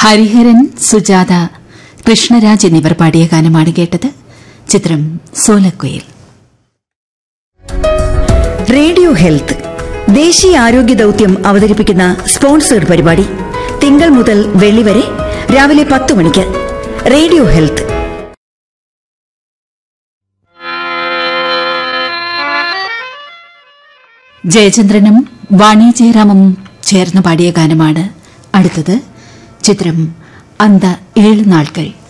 ഹരിഹരൻ സുജാത കൃഷ്ണരാജ് എന്നിവർ പാടിയ ഗാനമാണ് കേട്ടത് ചിത്രം സോലക്കുയിൽ റേഡിയോ ഹെൽത്ത് ദേശീയ ആരോഗ്യ ദൌത്യം അവതരിപ്പിക്കുന്ന സ്പോൺസേഡ് പരിപാടി തിങ്കൾ മുതൽ വെള്ളി വരെ രാവിലെ പത്ത് മണിക്ക് റേഡിയോ ഹെൽത്ത് ജയചന്ദ്രനും വാണി ജയറാമും ചേർന്ന് പാടിയ ഗാനമാണ് അടുത്തത് ചിത്രം അന്ത ഏഴ് നാൾകൾ